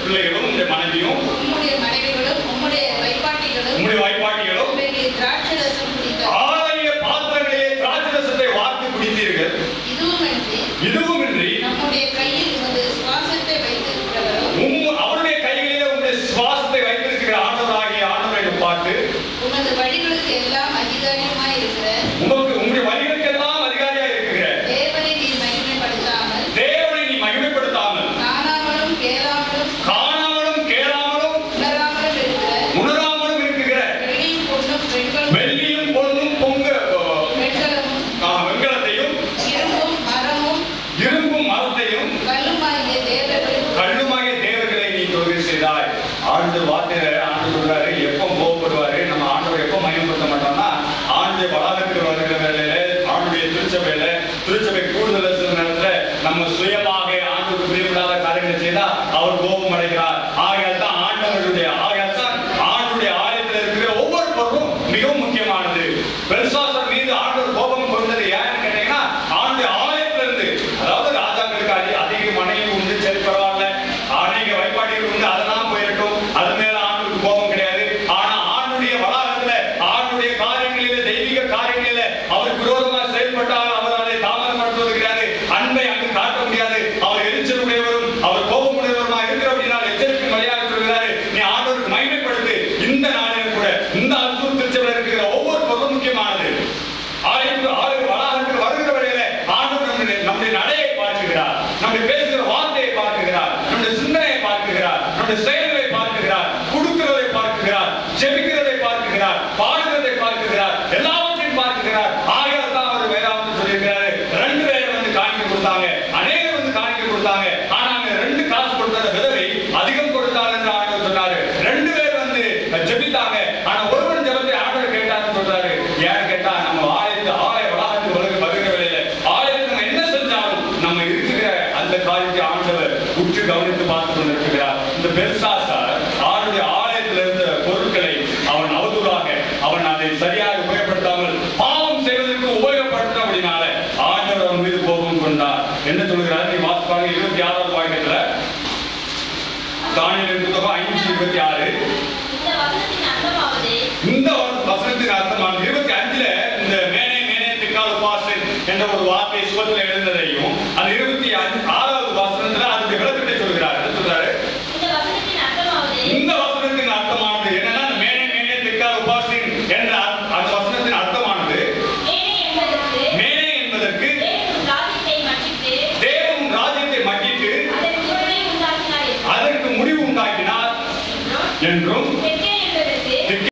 பிள்ளைகளும் உங்களுடைய மனைவியும் உம்முடைய மனைவிகளும் உம்முடைய வைப்பாட்டிகளும் உங்களுடைய வாய்ப்பாட்டிகளும் இவைகளில் திராட்சரசம் குடிக்க ஆலய பாத்திரங்களிலே திராட்சரசத்தை வார்த்து குடித்தீர்கள் இதுவுமின்றி இதுவுமின்றி நம்முடைய கையில் உமது சுவாசத்தை வைத்திருக்கிறவரும் உம் அவருடைய கைகளிலே உங்களுடைய சுவாசத்தை வைத்திருக்கிற ஆண்டவராகிய ஆண்டவரை பார்த்து உமது வழிகளுக்கு எல்லாம் அதிகாரியுமாய் இருக்கிற உமக்கு உங்களுடைய வழிகளுக்கெல்லாம் அதிகாரியா இருக்கிற தேவனை நீ மகிமைப்படுத்தாமல் தேவனை நீ மகிமைப்படுத்தாமல் காணாமலும் கேளாமலும் காணாமலும் கேளாமலும் உணராமலும் இருக்கிற உணராமலும் இருக்கிற வெள்ளியும் பொன்னும் வெண்கலம் வெள்ளியும் பொன்னும் பொங்க வெண்கலமும் ஆ, வெண்கலத்தையும் இரும்பும் மரமும் இரும்பும் மரத்தையும் கல்லுமாகிய தேவர்களும் கல்லுமாகிய தேவர்களை நீ தொழுகை செய்தாய் ஆண்டு வார்த்தையில ஆண்டு சொல்றாரு எப்போ கோவப்படுவாரு நம்ம ஆண்டவர் எப்போ மயப்படுத்த மாட்டோம்னா ஆண்டு வளாகத்தில் வருகிற வேலையில ஆண்டுடைய திருச்சபையில திருச்சபை கூடுதல் சில நேரத்துல நம்ம சுயமாக ஆண்டுக்கு பிரியப்படாத காரியங்களை செய்தா அவர் கோபம் அடைகிறார் ஆகையால் தான் ஆண்டவருடைய ஆகையால் தான் ஆண்டுடைய ஆலயத்தில் இருக்கிற ஒவ்வொரு பொருளும் மிகவும் முக்கியமானது பெருசாசர் மீது ஆண்டவர் கோபம் கொண்டது ஏன்னு கேட்டீங்கன்னா ஆண்டு ஆலயத்திலிருந்து அதாவது ராஜாக்களுக்கு அதிக அதிக மனைவி உண்டு சரி பரவாயில்ல அநேக வைப்பாட்டிகள் உண்டு அதெல்லாம் போயிரட்டும் அது மேல ஆண்டுக்கு கோபம் கிடையாது ஆனா ஆண்டுடைய வளாகத்துல ஆண்டுடைய காரியங்களில தெய்வீக காரியங்களில அவருக்கு விரோதமாக செயல்பட்டால் அவர் அதை தாமதப்படுத்துவதற்கிறாரு அன்பை அங்கு காட்ட முடியாது அவர் எரிச்சல் உடையவரும் அவர் கோபம் உடையவருமா இருக்கிற அப்படின்னா எச்சரிக்கை வழியாக சொல்கிறாரு நீ ஆண்டவருக்கு மகிமைப்படுத்து இந்த நாளிலும் கூட இந்த அல்சூர் திருச்சபையில் இருக்கிற ஒவ்வொரு பொருளும் முக்கியமானது ஆலயத்துக்கு ஆலய வளாகத்துக்கு வருகிற வரையில ஆண்டவர் நம்முடைய நம்முடைய நடையை பார்க்கிறார் நம்முடைய பேசுகிற வார்த்தையை பார்க்கிறார் நம்முடைய சிந்தனையை பார்க்கிறார் நம்முடைய செயல்களை பார்க்கிறார் கொடுக்கிறதை பார்க்கிறார் ஜெபிக்கிறதை பார்க்கிறார் பாடுகிறதை பார்க்கிறார் எல்லாவற்றையும் பார்க்கிறார் ஆகையால் தான் அவர் வேதாந்தம் சொல்லியிருக்கிறாரு ரெண்டு பேர் வந்து காணிக்கை கொடுத்தாங்க அநேகர் வந்து காணிக்கை கொடுத்தாங்க ஆனா அங்க ரெண்டு காசு கொடுத்த விதவை அதிகம் கொடுத்தார் என்று ஆண்டவர் சொன்னாரு ரெண்டு பேர் வந்து ஜெபித்தாங்க ஆனா ஒருவன் ஜெபத்தை ஆண்டவர் கேட்டாருன்னு சொல்றாரு ஏன்னு கேட்டா நம்ம ஆலயத்து ஆலய வளாகத்துக்கு வருகிற வருகிற வேலையில ஆலயத்தில் நம்ம என்ன செஞ்சாலும் நம்ம இருக்கிற அந்த காரியத்தை ஆண்டவர் உற்று கவனித்து பார்த்து கொண்டிருக்கிறார் இந்த பெருசாசார் ஆளுடைய ஆலயத்தில் இருந்த பொருட்களை அவன் அவதூறாக அவன் அதை சரியாக உபயோகப்படுத்தாமல் பாவம் செய்வதற்கு உபயோகப்படுத்தினபடினால ஆண்டவர் அவன் மீது கோபம் கொண்டார் என்ன சொல்கிறார் நீ வாசிப்பாங்க இருபத்தி ஆறாவது வாக்கியத்துல தானியலின் புத்தகம் ஐநூற்றி இருபத்தி ஆறு இந்த வசனத்தின் அர்த்தமாவது இந்த வசனத்தின் அர்த்தமான இருபத்தி அஞ்சுல இந்த மேனே மேனே திக்கால் உபாசன் என்ற ஒரு வார்த்தை சுவத்தில் எழுந்ததையும் அந்த இருபத்தி அஞ்சு ஆறாவது வசனத்துல அதனுடைய விளக்கத்தை சொல்கிறார் என்ன சொல்றாரு இந்த வசனத்தின் அர்த்தமாவது இந்த வசனத்தின் அர்த்தமானது என்னன்னா அந்த மேனே மேனே திக்கால் உபாசின் என்ற அர்த்த- அந்த வசனத்தின் அர்த்தமானது மேனே என்பதற்கு மேனே என்பதற்கு தேவன் ராஜ்யத்தை மன்னித்து தேவன் ராஜ்யத்தை மட்டிட்டு அதன் முடிவை உண்டாக்கினார் அதற்கு முடிவு உண்டாக்கினார் என்றும் என்றும்